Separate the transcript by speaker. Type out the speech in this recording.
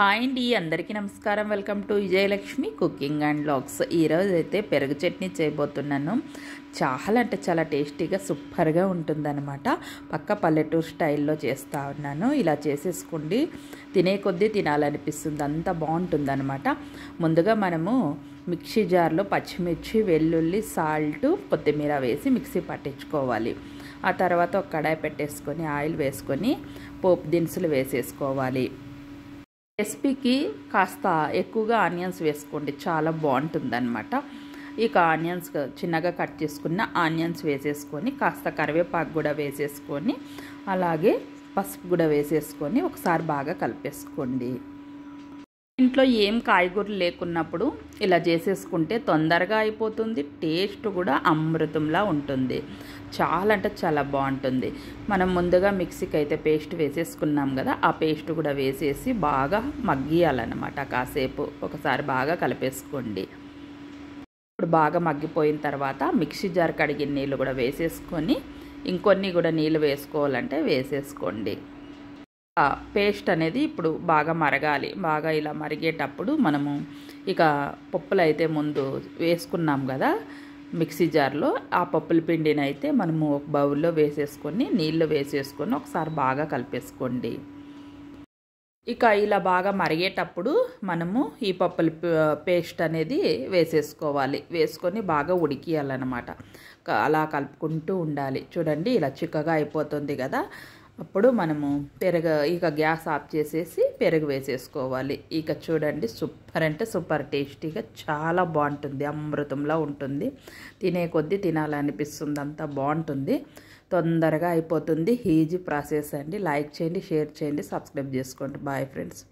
Speaker 1: hi అండి అందరికీ నమస్కారం welcome to Vijayalakshmi cooking and vlogs ఈరోజు అయితే పెరుగు చట్నీ చేయబోతున్నాను చాలా అంటే చాలా టేస్టీగా సూపర్గా ఉంటుందన్నమాట పక్క పల్లెటూరు స్టైల్లో చేస్తూ ఉన్నాను ఇలా చేసేసుకోండి తినే కొద్దీ తినాలనిపిస్తుంది అంత బాగుంటుందన్నమాట ముందుగా మనము మిక్సీ జార్లో పచ్చిమిర్చి వెల్లుల్లి సాల్ట్ కొత్తిమీర వేసి మిక్సీ పట్టించుకోవాలి ఆ తర్వాత ఒక కడాయి పెట్టేసుకొని ఆయిల్ వేసుకొని పోపు దినుసులు వేసేసుకోవాలి రెసిపీకి కాస్త ఎక్కువగా ఆనియన్స్ వేసుకోండి చాలా బాగుంటుందన్నమాట ఇక ఆనియన్స్ చిన్నగా కట్ చేసుకున్న ఆనియన్స్ వేసేసుకొని కాస్త కరివేపాకు కూడా వేసేసుకొని అలాగే పసుపు కూడా వేసేసుకొని ఒకసారి బాగా కలిపేసుకోండి ఇంట్లో ఏం కాయగూరలు లేకున్నప్పుడు ఇలా చేసేసుకుంటే తొందరగా అయిపోతుంది టేస్ట్ కూడా అమృతంలా ఉంటుంది చాలా అంటే చాలా బాగుంటుంది మనం ముందుగా మిక్సీకి అయితే పేస్ట్ వేసేసుకున్నాం కదా ఆ పేస్ట్ కూడా వేసేసి బాగా మగ్గియాలన్నమాట కాసేపు ఒకసారి బాగా కలిపేసుకోండి ఇప్పుడు బాగా మగ్గిపోయిన తర్వాత మిక్సీ జార్ కడిగిన నీళ్ళు కూడా వేసేసుకొని ఇంకొన్ని కూడా నీళ్ళు వేసుకోవాలంటే వేసేసుకోండి పేస్ట్ అనేది ఇప్పుడు బాగా మరగాలి బాగా ఇలా మరిగేటప్పుడు మనము ఇక పప్పులు అయితే ముందు వేసుకున్నాం కదా మిక్సీ జార్లో ఆ పప్పుల పిండిని అయితే మనము ఒక బౌల్లో వేసేసుకొని నీళ్ళు వేసేసుకొని ఒకసారి బాగా కలిపేసుకోండి ఇక ఇలా బాగా మరిగేటప్పుడు మనము ఈ పప్పుల పేస్ట్ అనేది వేసేసుకోవాలి వేసుకొని బాగా ఉడికియాలన్నమాట అలా కలుపుకుంటూ ఉండాలి చూడండి ఇలా చిక్కగా అయిపోతుంది కదా అప్పుడు మనము పెరుగు ఇక గ్యాస్ ఆఫ్ చేసేసి పెరుగు వేసేసుకోవాలి ఇక చూడండి సూపర్ అంటే సూపర్ టేస్టీగా చాలా బాగుంటుంది అమృతంలా ఉంటుంది తినే కొద్దీ తినాలనిపిస్తుంది అంతా బాగుంటుంది తొందరగా అయిపోతుంది ఈజీ ప్రాసెస్ అండి లైక్ చేయండి షేర్ చేయండి సబ్స్క్రైబ్ చేసుకోండి బాయ్ ఫ్రెండ్స్